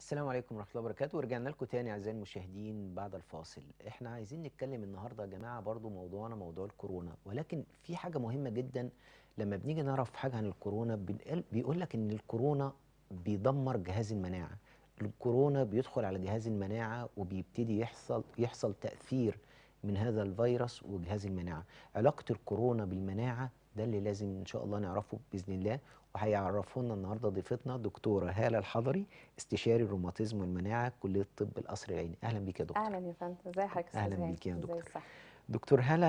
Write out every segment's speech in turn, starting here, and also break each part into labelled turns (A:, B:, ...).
A: السلام عليكم ورحمة الله وبركاته ورجعنا لكم تاني أعزائي المشاهدين بعد الفاصل احنا عايزين نتكلم النهاردة يا جماعة برضو موضوعنا موضوع الكورونا ولكن في حاجة مهمة جدا لما بنيجي نعرف حاجة عن الكورونا بنقل- بيقول لك إن الكورونا بيدمر جهاز المناعة الكورونا بيدخل على جهاز المناعة وبيبتدي يحصل يحصل تأثير من هذا الفيروس وجهاز المناعة علاقة الكورونا بالمناعة ده اللي لازم إن شاء الله نعرفه بإذن الله وهيعرفه لنا النهارده ضيفتنا دكتورة هالة الحضري استشاري الروماتيزم والمناعة كلية طب القصر العيني أهلا بيك يا دكتور
B: اهلا يا فندم ازي حضرتك يا
A: أهلا
B: أستاذ هاني؟
A: بيك يا
B: ازي
A: دكتور.
B: الصحة
A: دكتور هالة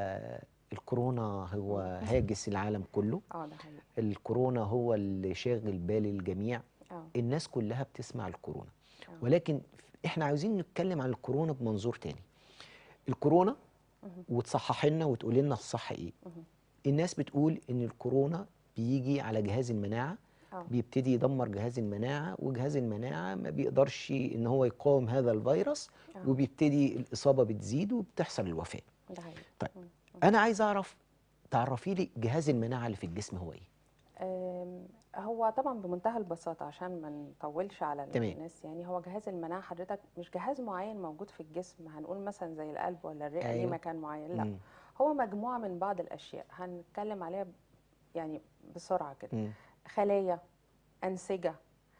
A: الكورونا هو هاجس العالم كله
B: اه ده حقيقي
A: الكورونا هو اللي شاغل بال الجميع
B: اه
A: الناس كلها بتسمع الكورونا
B: آه.
A: ولكن احنا عاوزين نتكلم عن الكورونا بمنظور تاني الكورونا
B: مهم.
A: وتصححي لنا وتقولي لنا الصح ايه
B: مهم.
A: الناس بتقول ان الكورونا بيجي على جهاز المناعة
B: اه
A: بيبتدي يدمر جهاز المناعة وجهاز المناعة ما بيقدرش ان هو يقاوم هذا الفيروس
B: آه.
A: وبيبتدي الإصابة بتزيد وبتحصل الوفاة
B: ده حقيقي
A: طيب.
B: مم.
A: أنا عايز أعرف تعرفي لي جهاز المناعة اللي في الجسم هو إيه؟
B: آم، هو طبعا بمنتهى البساطة عشان ما نطولش على
A: تمام.
B: الناس يعني هو جهاز المناعة حضرتك مش جهاز معين موجود في الجسم هنقول مثلا زي القلب ولا الرئة ليه
A: أيوة.
B: مكان معين لا
A: مم.
B: هو مجموعة من بعض الأشياء هنتكلم عليها ب- يعني بسرعة كده
A: مم.
B: خلايا أنسجة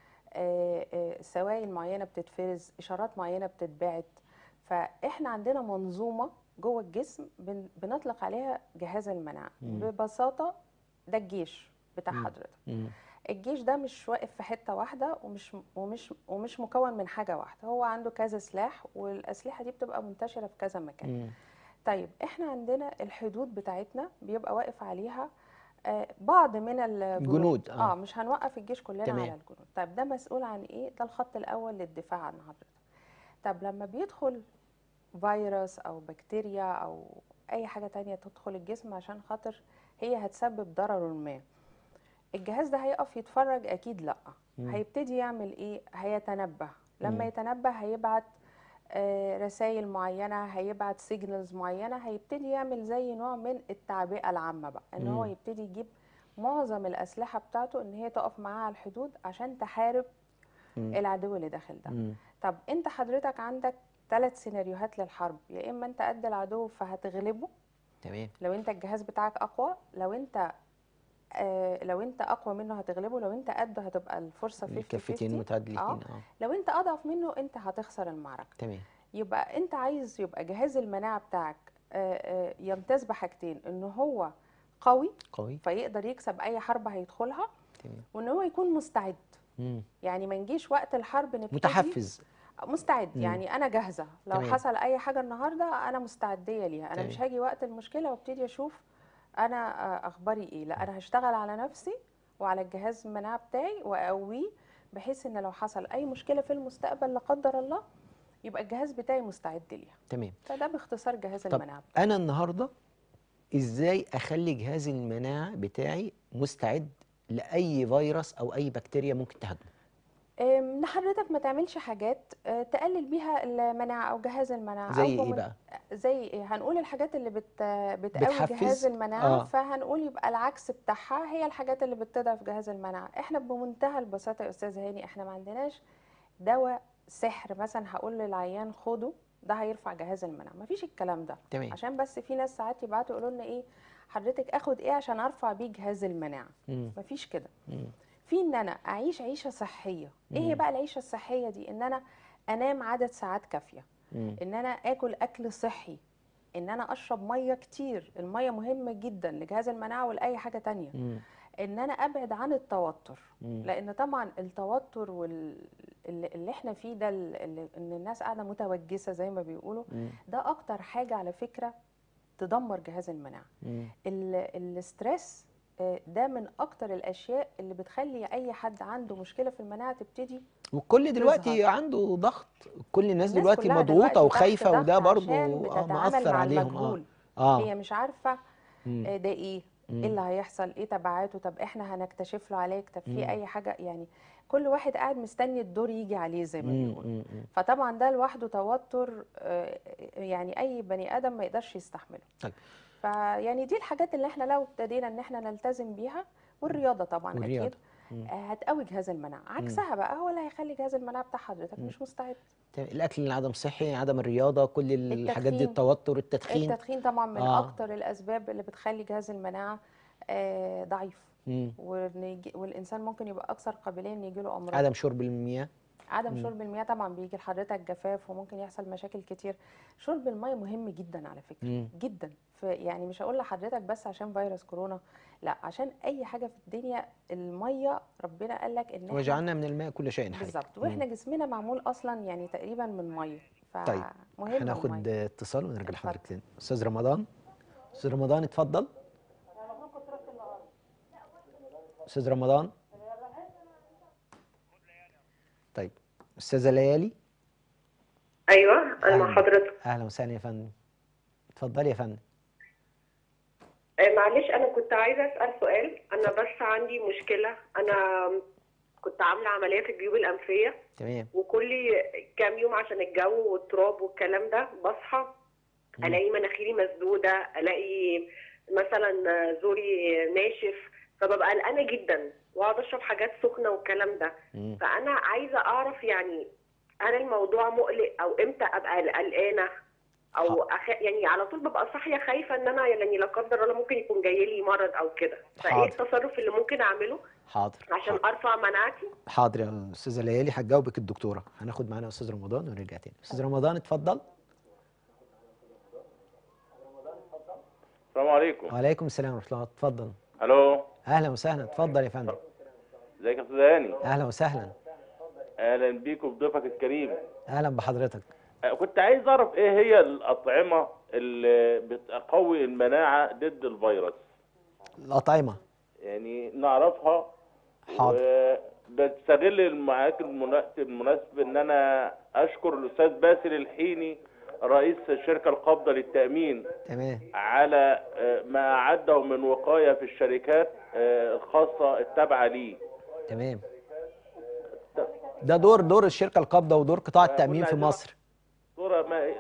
B: آه، آه، سوائل معينة بتتفرز إشارات معينة بتتبعت فإحنا عندنا منظومة جوه الجسم بن- بنطلق عليها جهاز المناعة
A: مم.
B: ببساطة ده الجيش بتاع
A: مم.
B: حضرتك
A: مم.
B: الجيش ده مش واقف في حتة واحدة ومش ومش ومش مكون من حاجة واحدة هو عنده كذا سلاح والأسلحة دي بتبقى منتشرة في كذا مكان
A: مم.
B: طيب احنا عندنا الحدود بتاعتنا بيبقى واقف عليها آه، بعض من الجنود
A: جنود، آه.
B: اه مش هنوقف الجيش كلنا
A: تمام.
B: على الجنود طيب ده مسؤول عن ايه ده الخط الاول للدفاع عن حضرتك طب لما بيدخل فيروس او بكتيريا او اي حاجة تانية تدخل الجسم عشان خاطر هي هتسبب ضرر ما الجهاز ده هيقف يتفرج اكيد لا
A: مم.
B: هيبتدي يعمل ايه هيتنبه لما
A: مم.
B: يتنبه هيبعت رسائل معينة هيبعت سيجنالز معينة هيبتدي يعمل زي نوع من التعبئة العامة بقى ان هو
A: مم.
B: يبتدي يجيب معظم الأسلحة بتاعته ان هي تقف معاه على الحدود عشان تحارب
A: مم.
B: العدو اللي داخل ده
A: مم.
B: طب انت حضرتك عندك ثلاث سيناريوهات للحرب يا اما انت قد العدو فهتغلبه
A: تمام
B: لو انت الجهاز بتاعك اقوى لو انت آه لو انت اقوى منه هتغلبه لو انت قده هتبقى الفرصه 50
A: الكفتين
B: 50
A: متعادلين
B: اه
A: اه
B: لو انت اضعف منه انت هتخسر المعركه
A: تمام
B: يبقى انت عايز يبقى جهاز المناعه بتاعك آه، آه، يمتاز بحاجتين ان هو قوي
A: قوي
B: فيقدر يكسب اي حرب هيدخلها
A: تمام
B: وان هو يكون مستعد
A: مم.
B: يعني ما نجيش وقت الحرب نبتدي
A: متحفز
B: مستعد
A: مم.
B: يعني انا جاهزه لو
A: تمام.
B: حصل اي حاجه النهارده انا مستعديه ليها انا مش
A: تمام.
B: هاجي وقت المشكله وابتدي اشوف انا آه، اخباري ايه لا انا هشتغل على نفسي وعلى الجهاز المناعه بتاعي واقويه بحيث ان لو حصل اي مشكله في المستقبل لا قدر الله يبقى الجهاز بتاعي مستعد ليها
A: تمام
B: فده باختصار جهاز
A: طب
B: المناعه
A: أنا النهاردة إزاي أخلي جهاز المناعة بتاعي مستعد لأي فيروس أو أي بكتيريا ممكن تهاجمه
B: أم، ان حضرتك ما تعملش حاجات أه، تقلل بيها المناعه او جهاز المناعه
A: زي
B: او
A: إيه
B: بمن-
A: بقى؟
B: زي ايه هنقول الحاجات اللي بت بتقوي
A: بتحفز؟
B: جهاز المناعه
A: آه.
B: فهنقول يبقى العكس بتاعها هي الحاجات اللي بتضعف جهاز المناعه احنا بمنتهى البساطه يا استاذ هاني احنا ما عندناش دواء سحر مثلا هقول للعيان خده ده هيرفع جهاز المناعه ما فيش الكلام ده
A: تمام
B: عشان بس في ناس ساعات يبعتوا يقولوا لنا ايه حضرتك اخد ايه عشان ارفع بيه جهاز المناعه
A: مم.
B: مفيش كده
A: مم.
B: في ان انا اعيش عيشه صحيه ايه هي
A: مم.
B: بقى العيشه الصحيه دي ان انا انام عدد ساعات كافيه
A: مم.
B: ان انا اكل اكل صحي ان انا اشرب ميه كتير الميه مهمه جدا لجهاز المناعه ولاي حاجه تانية
A: مم.
B: ان انا ابعد عن التوتر
A: مم.
B: لان طبعا التوتر وال اللي اللي احنا فيه ده ال- اللي ان الناس قاعده متوجسه زي ما بيقولوا
A: مم.
B: ده اكتر حاجه على فكره تدمر جهاز المناعه
A: مم.
B: ال- الاسترس آه، ده من اكتر الاشياء اللي بتخلي اي حد عنده مشكله في المناعه تبتدي
A: والكل دلوقتي
B: تظهر.
A: عنده ضغط كل الناس
B: الناس
A: دلوقتي
B: كلها
A: مضغوطة
B: دلوقتي
A: وخايفة
B: تحت
A: وده
B: ضغط
A: برضو
B: عشان
A: آه
B: بتتعامل
A: مأثر
B: مع
A: عليهم اه
B: المجهول
A: اه
B: هي مش عارفه
A: مم.
B: آه، ده ايه
A: مم.
B: ايه اللي هيحصل ايه تبعاته طب احنا هنكتشف له علاج طب
A: مم.
B: في اي حاجه يعني كل واحد قاعد مستني الدور يجي عليه زي ما
A: مم.
B: بيقولوا
A: مم. مم.
B: فطبعا ده لوحده توتر آه، يعني اي بني ادم ما يقدرش يستحمله
A: طيب.
B: فيعني دي الحاجات اللي احنا لو ابتدينا ان احنا نلتزم بيها والرياضه طبعا
A: والرياضة.
B: اكيد
A: مم.
B: آه، هتقوي جهاز المناعه عكسها بقى هو اللي هيخلي جهاز المناعه بتاع حضرتك
A: مم.
B: مش مستعد
A: تمام. الاكل اللي عدم صحي عدم الرياضه كل الحاجات دي
B: التدخين.
A: التوتر التدخين
B: التدخين طبعا من
A: آه.
B: اكتر الاسباب اللي بتخلي جهاز المناعه آه، ضعيف
A: مم.
B: وإن يجي- والانسان ممكن يبقى اكثر قابليه ان يجيله امراض
A: عدم شرب المياه
B: عدم
A: مم.
B: شرب المياه طبعا بيجي لحضرتك جفاف وممكن يحصل مشاكل كتير شرب المياه مهم جدا على فكره
A: مم.
B: جدا ف- يعني مش هقول لحضرتك بس عشان فيروس كورونا لا عشان اي حاجه في الدنيا الميه ربنا قال لك ان احنا
A: وجعلنا من الماء كل شيء حي
B: بالظبط
A: مم.
B: واحنا جسمنا معمول اصلا يعني تقريبا من ميه
A: طيب،
B: فمهم
A: هناخد
B: الميه
A: اتصال ونرجع
B: اتفضل.
A: لحضرتك تاني استاذ رمضان استاذ رمضان اتفضل استاذ رمضان طيب استاذه ليالي
C: ايوه انا مع
A: أهلاً.
C: حضرتك
A: اهلا وسهلا يا فندم اتفضلي يا فندم
C: آه، معلش انا كنت عايزه اسال سؤال انا بس عندي مشكله انا كنت عامله عمليه في الجيوب الانفيه
A: تمام
C: وكل كام يوم عشان الجو والتراب والكلام ده بصحى
A: مم.
C: الاقي مناخيري مسدوده الاقي مثلا زوري ناشف فببقى قلقانه جدا واقعد اشرب حاجات سخنه والكلام ده
A: مم.
C: فانا عايزه اعرف يعني هل الموضوع مقلق او امتى ابقى قلقانه او أخ... يعني على طول ببقى صاحيه خايفه ان انا يعني لا قدر الله ممكن يكون جاي لي مرض او كده فايه
A: حاضر.
C: التصرف اللي ممكن اعمله
A: حاضر
C: عشان
A: حاضر.
C: ارفع مناعتي
A: حاضر يا استاذه ليالي هتجاوبك الدكتوره هناخد معانا استاذ رمضان ونرجع تاني استاذ رمضان اتفضل
D: السلام عليكم
A: وعليكم السلام ورحمه الله اتفضل
D: الو
A: اهلا وسهلا اتفضل يا فندم
D: ازيك يا استاذ هاني
A: اهلا وسهلا
D: اهلا بيك وبضيفك الكريم
A: اهلا بحضرتك
D: أه، كنت عايز اعرف ايه هي الاطعمه اللي بتقوي المناعه ضد الفيروس
A: الاطعمه
D: يعني نعرفها
A: حاضر.
D: بستغل معاك المنا- المناسبه ان انا اشكر الاستاذ باسل الحيني رئيس الشركه القابضه للتامين
A: تمام
D: على أه، ما اعده من وقايه في الشركات أه، الخاصه التابعه ليه
A: تمام ده دور دور الشركه القابضه ودور قطاع التامين في
D: عايزين-
A: مصر
D: صورة ما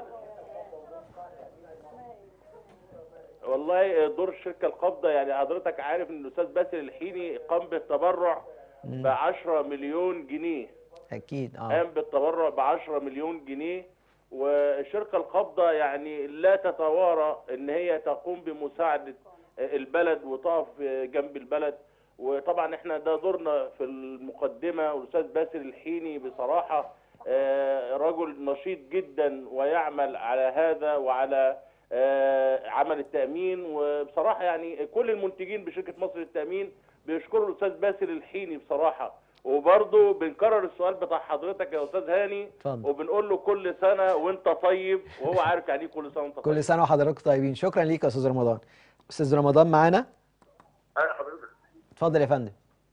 D: والله دور الشركة القابضة يعني حضرتك عارف ان الاستاذ باسل الحيني قام بالتبرع ب 10 مليون جنيه
A: اكيد اه
D: قام بالتبرع ب 10 مليون جنيه والشركة القابضة يعني لا تتوارى ان هي تقوم بمساعدة البلد وتقف جنب البلد وطبعا احنا ده دورنا في المقدمة والاستاذ باسل الحيني بصراحة آه، رجل نشيط جدا ويعمل على هذا وعلى آه، عمل التأمين وبصراحة يعني كل المنتجين بشركة مصر للتأمين بيشكروا الأستاذ باسل الحيني بصراحة وبرضه بنكرر السؤال بتاع حضرتك يا أستاذ هاني
A: اتفضل
D: وبنقول له كل سنة وأنت طيب وهو عارف يعني إيه كل سنة وأنت طيب
A: كل سنه وحضراتكم طيبين شكرا ليك يا استاذ رمضان استاذ رمضان معانا
E: ايوه حضرتك
A: اتفضل يا فندم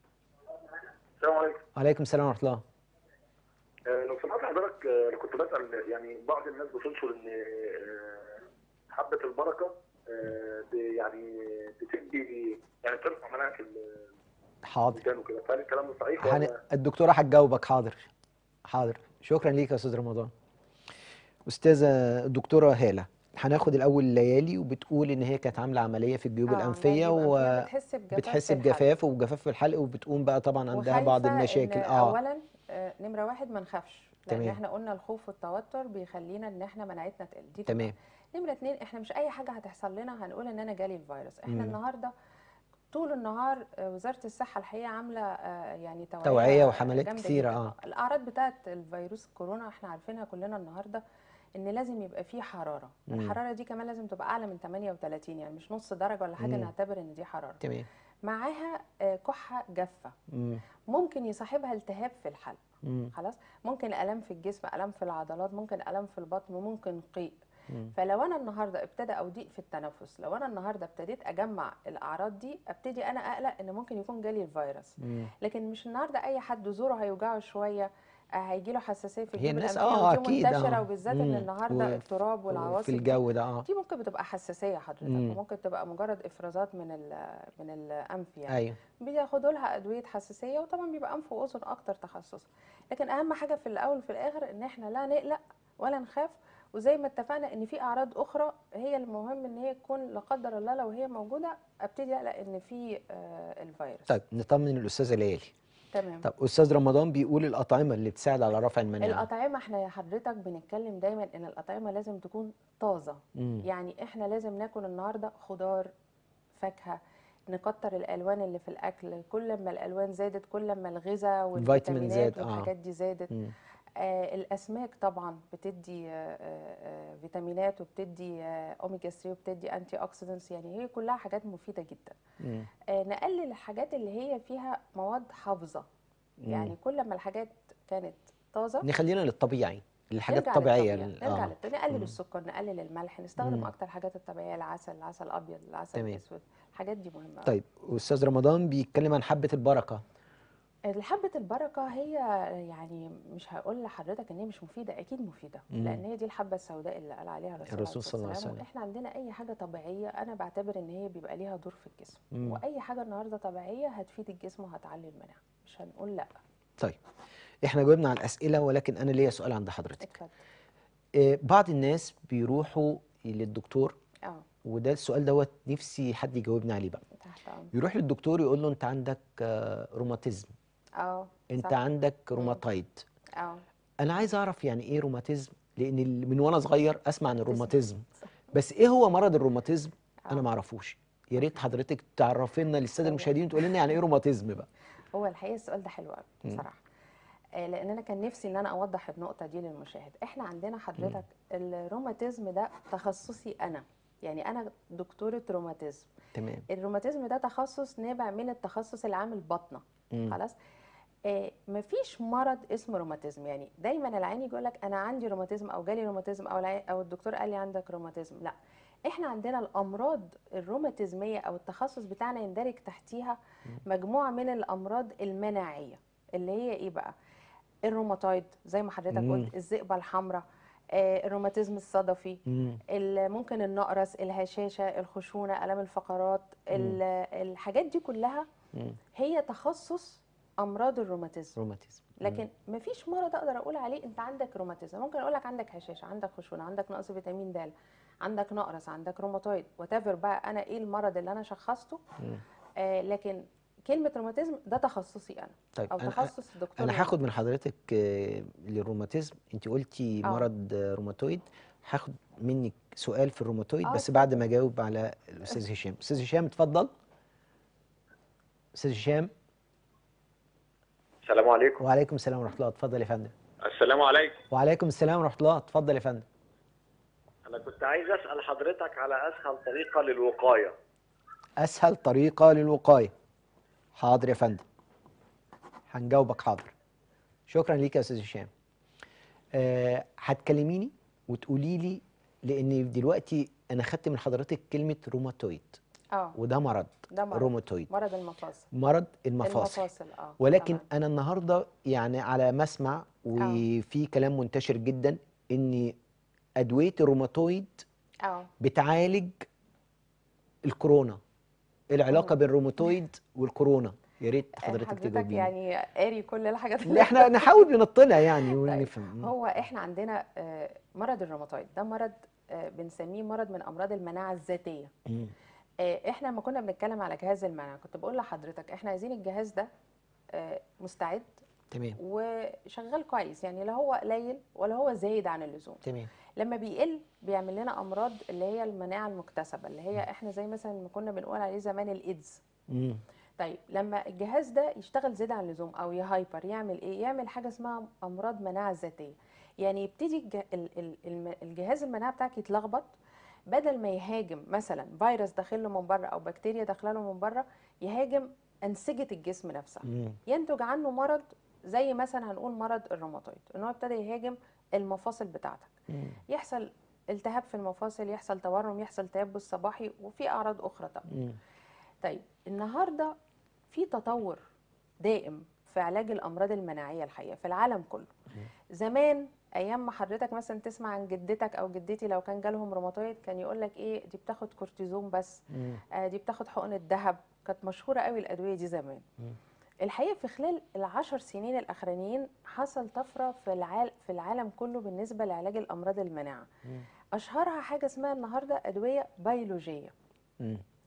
E: السلام عليكم
A: وعليكم السلام ورحمه الله
E: آه، لو سمحت حضرتك آه، انا كنت بسال يعني بعض الناس بتنشر ان آه، حبه البركه آه، ب- يعني بتدي يعني بترفع مناعه
A: حاضر
E: الانسان وكده فهل الكلام ده صحيح
A: هن...
E: ولا
A: الدكتوره هتجاوبك حاضر حاضر شكرا ليك يا استاذ رمضان استاذه الدكتوره هاله هناخد الاول ليالي وبتقول ان هي كانت عامله عمليه في الجيوب
B: آه،
A: الانفيه
B: الجيوب الأنفية
A: وبتحس
B: بتحس بجفاف في الحلق.
A: بجفاف وجفاف في الحلق وبتقوم بقى طبعا عندها بعض
B: وخايفة
A: المشاكل
B: إن
A: اه
B: اولا آه، نمره واحد ما نخافش لان
A: تمام.
B: احنا قلنا الخوف والتوتر بيخلينا ان احنا مناعتنا تقل دي
A: تمام
B: طبعاً. نمره اتنين احنا مش اي حاجه هتحصل لنا هنقول ان انا جالي الفيروس احنا
A: مم.
B: النهارده طول النهار آه، وزاره الصحه الحقيقه عامله آه، يعني توعيه
A: توعية وحملات
B: جامدة
A: كتيرة،
B: جداً.
A: آه.
B: الاعراض بتاعه الفيروس كورونا احنا عارفينها كلنا النهارده ان لازم يبقى فيه حراره
A: مم.
B: الحراره دي كمان لازم تبقى اعلى من 38 يعني مش نص درجه ولا حاجه
A: مم.
B: نعتبر ان دي حراره
A: تمام
B: معاها آه، كحه جافه
A: مم.
B: ممكن يصاحبها التهاب في الحلق
A: مم.
B: خلاص ممكن الام في الجسم الام في العضلات ممكن الام في البطن وممكن قيء
A: مم.
B: فلو انا النهارده ابتدى او ضيق في التنفس لو انا النهارده ابتديت اجمع الاعراض دي ابتدي انا اقلق ان ممكن يكون جالي الفيروس
A: مم.
B: لكن مش النهارده اي حد زوره هيوجعه شويه هيجي له حساسيه في
A: هي
B: الجيوب
A: الناس
B: الانفيه
A: اه
B: ودي
A: اكيد
B: منتشره
A: اه
B: وبالذات ان
A: مم.
B: النهارده
A: و-
B: التراب والعواصف
A: في
B: دي
A: الجو ده اه
B: دي ممكن بتبقى حساسيه حضرتك
A: مم.
B: وممكن تبقى مجرد افرازات من ال- من الانف يعني
A: ايوه
B: بياخدوا لها ادويه حساسيه وطبعا بيبقى انف واذن اكتر تخصص لكن اهم حاجه في الاول وفي الاخر ان احنا لا نقلق ولا نخاف وزي ما اتفقنا ان في اعراض اخرى هي المهم ان هي تكون لا قدر الله لو هي موجوده ابتدي اقلق ان في آه، الفيروس
A: طيب نطمن الاستاذه ليالي
B: تمام
A: طب استاذ رمضان بيقول الاطعمه اللي بتساعد على رفع المناعه
B: الأطعمة احنا يا حضرتك بنتكلم دايما ان الأطعمة لازم تكون طازة
A: مم.
B: يعني احنا لازم ناكل النهاردة خضار فاكهة نكتر الألوان اللي في الأكل كل ما الألوان زادت كل ما الغذاء
A: الفيتامين
B: والفيتامينات
A: زاد، آه.
B: والحاجات دي زادت
A: مم.
B: آه الأسماك طبعا بتدي آه آه آه، فيتامينات وبتدي آه أوميجا 3 وبتدي أنتي أوكسيدنتس يعني هي كلها حاجات مفيدة جدا
A: مم.
B: آه نقلل الحاجات اللي هي فيها مواد حافظة
A: مم.
B: يعني كل ما الحاجات كانت طازة
A: نخلينا للطبيعي الحاجات
B: نرجع
A: الطبيعيه
B: للطبيعة،
A: ال-
B: نرجع
A: آه.
B: للط- نقلل
A: مم.
B: السكر نقلل الملح نستخدم
A: مم.
B: اكتر الحاجات الطبيعيه العسل العسل الابيض العسل
A: تمام.
B: الاسود الحاجات دي مهمه أوي.
A: طيب استاذ رمضان بيتكلم عن حبه البركه
B: الحبة البركة هي يعني مش هقول لحضرتك ان هي مش مفيدة اكيد مفيدة
A: مم.
B: لان هي دي الحبة السوداء اللي قال عليها الرسول,
A: الرسول صلى الله عليه وسلم.
B: واحنا عندنا اي حاجة طبيعية انا بعتبر ان هي بيبقى ليها دور في الجسم
A: مم.
B: واي حاجة النهاردة طبيعية هتفيد الجسم وهتعلي المناعة مش هنقول لا
A: طيب احنا جاوبنا على الاسئله ولكن انا ليا سؤال عند حضرتك
B: اتفضل
A: آه، بعض الناس بيروحوا للدكتور
B: اه
A: وده السؤال دوت نفسي حد يجاوبني عليه بقى
B: تحت امر
A: يروح للدكتور يقول له انت عندك آه، روماتيزم
B: اه
A: انت
B: صح.
A: عندك روماتايد
B: اه
A: انا عايز اعرف يعني ايه روماتيزم لان ال- من وانا صغير اسمع عن الروماتيزم
B: صح.
A: بس ايه هو مرض الروماتيزم انا
B: آه.
A: ما اعرفوش يا ريت حضرتك تعرفي لنا للساده
B: هو-
A: المشاهدين تقول لنا يعني ايه روماتيزم بقى
B: هو الحقيقه السؤال ده حلو قوي
A: مم.
B: بصراحه آه، لان انا كان نفسي ان انا اوضح النقطه دي للمشاهد احنا عندنا حضرتك الروماتيزم ده تخصصي انا يعني انا دكتوره روماتيزم
A: تمام
B: الروماتيزم ده تخصص نابع من التخصص العام البطنه
A: مم.
B: خلاص آه مفيش مرض اسمه روماتيزم يعني دايما العين يقول لك انا عندي روماتيزم او جالي روماتيزم او العي- او الدكتور قال لي عندك روماتيزم لا احنا عندنا الامراض الروماتيزميه او التخصص بتاعنا يندرج تحتيها مجموعه من الامراض المناعيه اللي هي ايه بقى الروماتويد زي ما حضرتك
A: مم.
B: قلت الذئبه الحمراء آه الروماتيزم الصدفي
A: مم.
B: ال- ممكن النقرس الهشاشه الخشونه الام الفقرات ال- الحاجات دي كلها
A: مم.
B: هي تخصص امراض الروماتيزم
A: روماتيزم مم.
B: لكن مفيش مرض اقدر اقول عليه انت عندك روماتيزم ممكن اقول لك عندك هشاشه عندك خشونه عندك نقص فيتامين د عندك نقرس عندك روماتويد وات بقى انا ايه المرض اللي انا شخصته
A: مم.
B: آه لكن كلمه روماتيزم ده تخصصي انا
A: طيب
B: او
A: انا
B: تخصص الدكتور
A: انا
B: يعني.
A: هاخد من حضرتك آه، للروماتيزم انت قلتي
B: آه.
A: مرض آه، روماتويد هاخد منك سؤال في الروماتويد
B: آه،
A: بس بعد ما اجاوب على الاستاذ هشام استاذ هشام اتفضل استاذ هشام
E: السلام عليكم
A: وعليكم السلام ورحمه الله اتفضل يا فندم
E: السلام عليكم
A: وعليكم السلام ورحمه الله اتفضل يا فندم
E: انا كنت عايز اسال حضرتك على اسهل طريقه للوقايه
A: اسهل طريقه للوقايه حاضر يا فندم هنجاوبك حاضر شكرا ليك يا استاذ هشام آه، هتكلميني وتقولي لي لان دلوقتي انا خدت من حضرتك كلمه روماتويد
B: اه
A: وده مرض
B: ده مرض
A: روماتويد
B: مرض المفاصل
A: مرض المفاصل
B: المفاصل اه
A: ولكن
B: تمام.
A: انا النهارده يعني على مسمع وفي كلام منتشر جدا ان ادويه الروماتويد
B: اه
A: بتعالج الكورونا العلاقه
B: مم.
A: بين الروماتويد والكورونا يا ريت حضرتك
B: حضرتك
A: تجاوبيني
B: يعني قاري كل الحاجات
A: اللي احنا نحاول بنطلع يعني
B: طيب،
A: ونفهم
B: هو احنا عندنا آه، مرض الروماتويد ده مرض آه، بنسميه مرض من امراض المناعه الذاتيه
A: مم.
B: آه، احنا لما كنا بنتكلم على جهاز المناعه كنت بقول لحضرتك احنا عايزين الجهاز ده آه، مستعد
A: تمام
B: وشغال كويس يعني لا هو قليل ولا هو زايد عن اللزوم
A: تمام
B: لما بيقل بيعمل لنا امراض اللي هي المناعه المكتسبه اللي هي احنا زي مثلا ما كنا بنقول عليه زمان الايدز
A: مم.
B: طيب لما الجهاز ده يشتغل زيادة عن اللزوم او يهايبر يعمل ايه يعمل حاجه اسمها امراض مناعه ذاتيه يعني يبتدي الج- ال- ال- الم- الجهاز المناعه بتاعك يتلخبط بدل ما يهاجم مثلا فيروس داخل له من بره او بكتيريا داخله له من بره يهاجم انسجه الجسم نفسها
A: مم.
B: ينتج عنه مرض زي مثلا هنقول مرض الروماتويد ان هو ابتدى يهاجم المفاصل بتاعتك
A: مم.
B: يحصل التهاب في المفاصل يحصل تورم يحصل تيبس صباحي وفي اعراض اخرى طبعا
A: مم.
B: طيب النهارده في تطور دائم في علاج الامراض المناعيه الحقيقه في العالم كله زمان ايام ما حضرتك مثلا تسمع عن جدتك او جدتي لو كان جالهم روماتويد كان يقول لك ايه دي بتاخد كورتيزون بس
A: مم.
B: آه دي بتاخد حقن الذهب كانت مشهوره قوي الادويه دي زمان
A: مم.
B: الحقيقه في خلال العشر سنين الاخرانيين حصل طفره في العالم في العالم كله بالنسبه لعلاج الامراض المناعه
A: مم.
B: اشهرها حاجه اسمها النهارده ادويه بيولوجيه
A: مم.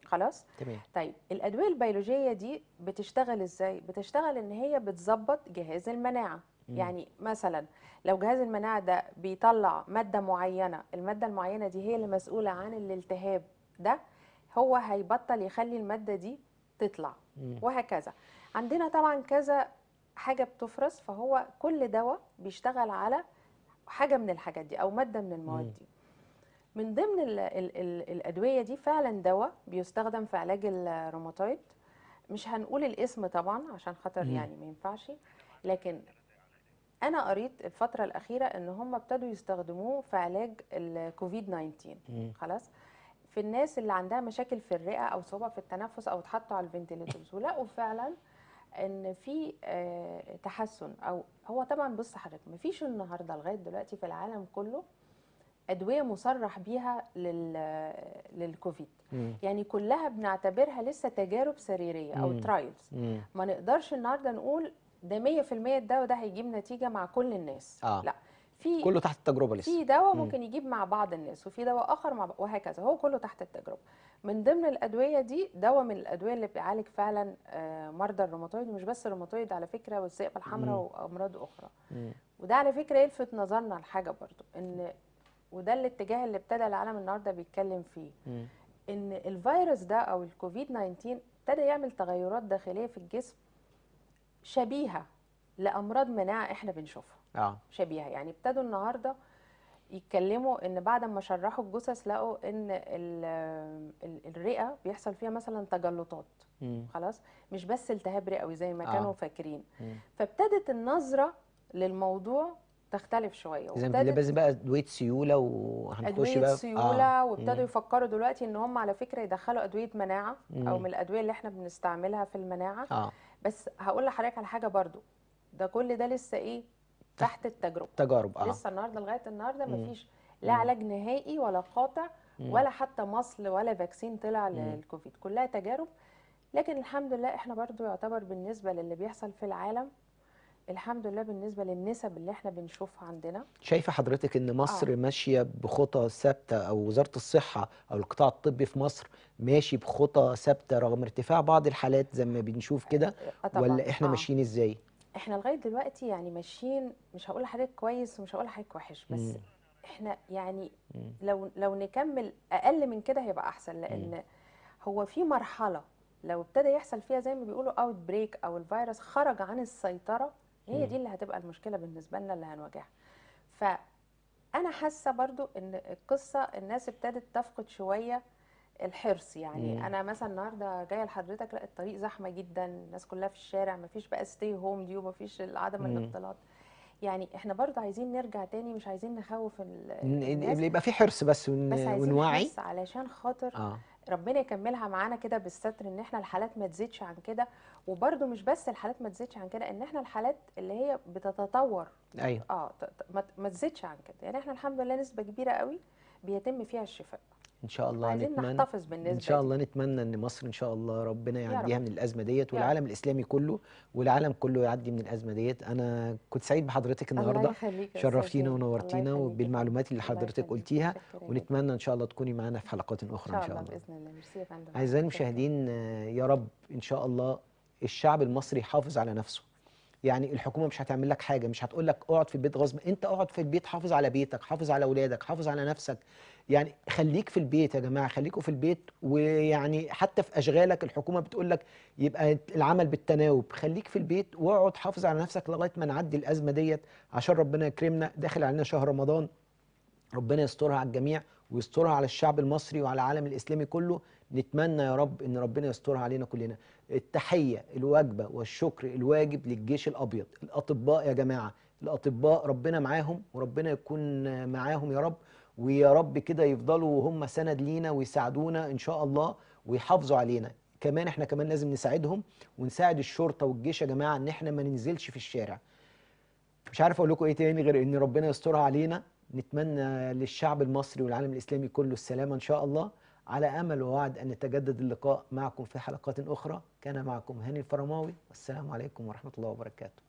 B: خلاص
A: تمام
B: طيب الادويه البيولوجيه دي بتشتغل ازاي بتشتغل ان هي بتظبط جهاز المناعه
A: مم.
B: يعني مثلا لو جهاز المناعه ده بيطلع ماده معينه الماده المعينه دي هي اللي مسؤوله عن الالتهاب ده هو هيبطل يخلي الماده دي تطلع
A: مم.
B: وهكذا عندنا طبعا كذا حاجه بتفرز فهو كل دواء بيشتغل على حاجه من الحاجات دي او ماده من المواد
A: مم.
B: دي من ضمن ال ال ال الادويه دي فعلا دواء بيستخدم في علاج الروماتويد مش هنقول الاسم طبعا عشان خاطر
A: مم.
B: يعني ما ينفعش لكن انا قريت الفتره الاخيره ان هم ابتدوا يستخدموه في علاج الكوفيد 19
A: مم.
B: خلاص في الناس اللي عندها مشاكل في الرئه او صعوبه في التنفس او اتحطوا على الفنتليتورز ولقوا فعلا ان في آه، تحسن او هو طبعا بص حضرتك مفيش النهارده لغايه دلوقتي في العالم كله ادويه مصرح بيها لل للكوفيد
A: مم.
B: يعني كلها بنعتبرها لسه تجارب سريريه او
A: مم.
B: ترايلز
A: مم.
B: ما نقدرش النهارده نقول ده 100% الدواء ده هيجيب نتيجه مع كل الناس
A: آه.
B: لا في
A: كله تحت التجربه لسه
B: في دواء
A: مم.
B: ممكن يجيب مع بعض الناس وفي دواء اخر مع وهكذا هو كله تحت التجربه من ضمن الادويه دي دواء من الادويه اللي بيعالج فعلا آه، مرضى الروماتويد ومش بس الروماتويد على فكره والذئبه الحمراء
A: مم.
B: وامراض اخرى
A: مم.
B: وده على فكره يلفت نظرنا لحاجه برضو ان وده الاتجاه اللي ابتدى العالم النهارده بيتكلم فيه
A: مم.
B: ان الفيروس ده او الكوفيد 19 ابتدى يعمل تغيرات داخليه في الجسم شبيهه لامراض مناعه احنا بنشوفها
A: اه
B: شبيهه يعني ابتدوا النهارده يتكلموا ان بعد ما شرحوا الجثث لقوا ان ال- ال- الرئه بيحصل فيها مثلا تجلطات
A: مم.
B: خلاص مش بس التهاب رئوي زي ما
A: آه.
B: كانوا فاكرين
A: مم.
B: فابتدت النظره للموضوع تختلف شويه
A: اذا
B: وابتدت
A: لازم بقى ادويه سيوله وهنخش
B: ادويه
A: بقى في-
B: سيوله وابتدوا
A: مم.
B: يفكروا دلوقتي ان هم على فكره يدخلوا ادويه مناعه او
A: مم.
B: من الادويه اللي احنا بنستعملها في المناعه
A: اه
B: بس هقول لحضرتك على حاجه برضو ده كل ده لسه ايه تحت التجربه
A: تجارب اه
B: لسه النهارده لغايه النهارده
A: مم.
B: مفيش لا
A: مم.
B: علاج نهائي ولا قاطع
A: مم.
B: ولا حتى مصل ولا فاكسين طلع
A: مم.
B: للكوفيد كلها تجارب لكن الحمد لله احنا برضو يعتبر بالنسبه للي بيحصل في العالم الحمد لله بالنسبه للنسب اللي احنا بنشوفها عندنا
A: شايفه حضرتك ان مصر
B: آه.
A: ماشيه بخطى ثابته او وزاره الصحه او القطاع الطبي في مصر ماشي بخطى ثابته رغم ارتفاع بعض الحالات زي ما بنشوف كده
B: آه طبعا
A: ولا احنا
B: آه.
A: ماشيين ازاي
B: احنا لغايه دلوقتي يعني ماشيين مش هقول لحضرتك كويس ومش هقول لحضرتك وحش بس
A: مم.
B: احنا يعني
A: مم.
B: لو لو نكمل اقل من كده هيبقى احسن لان هو في مرحله لو ابتدى يحصل فيها زي ما بيقولوا اوت بريك او الفيروس خرج عن السيطره هي
A: مم.
B: دي اللي هتبقى المشكله بالنسبه لنا اللي هنواجهها فانا حاسه برضو ان القصه الناس ابتدت تفقد شويه الحرص يعني
A: مم.
B: انا مثلا النهارده جايه لحضرتك لا الطريق زحمه جدا الناس كلها في الشارع مفيش بقى ستي هوم دي ومفيش عدم
A: مم.
B: الاختلاط يعني احنا برضو عايزين نرجع تاني مش عايزين نخوف ال-
A: ن-
B: الناس
A: ن- يبقى في حرص بس ون...
B: بس عايزين
A: ونوعي
B: نحس علشان خاطر
A: اه
B: ربنا يكملها معانا كده بالستر ان احنا الحالات ما تزيدش عن كده وبرده مش بس الحالات ما تزيدش عن كده ان احنا الحالات اللي هي بتتطور
A: ايوه
B: اه ت- ت- ما- ما تزيدش عن كده يعني احنا الحمد لله نسبه كبيره قوي بيتم فيها الشفاء
A: ان شاء الله
B: عايزين
A: نتمنى
B: نحتفظ بالنسبه
A: ان شاء
B: دي.
A: الله نتمنى ان مصر ان شاء الله ربنا
B: يا
A: يعديها
B: رب.
A: من الازمه ديت
B: يا رب.
A: والعالم الاسلامي كله والعالم كله يعدي من الازمه ديت انا كنت سعيد بحضرتك
B: الله
A: النهارده
B: يخليك يا أستاذ
A: شرفتينا
B: زين. الله
A: ونورتينا
B: يخليك يا
A: وبالمعلومات اللي
B: فندم. الله
A: حضرتك
B: يخليك.
A: قلتيها
B: متشكرة جدا.
A: ونتمنى ان شاء الله تكوني معانا في حلقات
B: ان
A: اخرى
B: شاء
A: ان شاء
B: الله
A: الله
B: باذن الله ميرسي يا فندم
A: اعزائي
B: متشكرة.
A: المشاهدين آه، يا رب ان شاء الله الشعب المصري يحافظ على نفسه يعني الحكومه مش هتعمل لك حاجه مش هتقول لك اقعد في البيت غصب انت اقعد في البيت حافظ على بيتك حافظ على اولادك حافظ على نفسك يعني خليك في البيت يا جماعه خليكوا في البيت ويعني حتى في اشغالك الحكومه بتقول لك يبقى العمل بالتناوب خليك في البيت واقعد حافظ على نفسك لغايه ما نعدي الازمه ديت عشان ربنا يكرمنا داخل علينا شهر رمضان ربنا يسترها على الجميع ويسترها على الشعب المصري وعلى العالم الإسلامي كله نتمنى يا رب إن ربنا يسترها علينا كلنا التحية الواجبة والشكر الواجب للجيش الأبيض الأطباء يا جماعة الأطباء ربنا معاهم وربنا يكون معاهم يا رب ويا رب كده يفضلوا وهم سند لينا ويساعدونا إن شاء الله ويحافظوا علينا كمان احنا كمان لازم نساعدهم ونساعد الشرطة والجيش يا جماعة ان احنا ما ننزلش في الشارع مش عارف اقول لكم ايه تاني غير ان ربنا يسترها علينا نتمنى للشعب المصري والعالم الاسلامي كله السلامه ان شاء الله على امل ووعد ان يتجدد اللقاء معكم في حلقات اخرى كان معكم هاني الفرماوي والسلام عليكم ورحمه الله وبركاته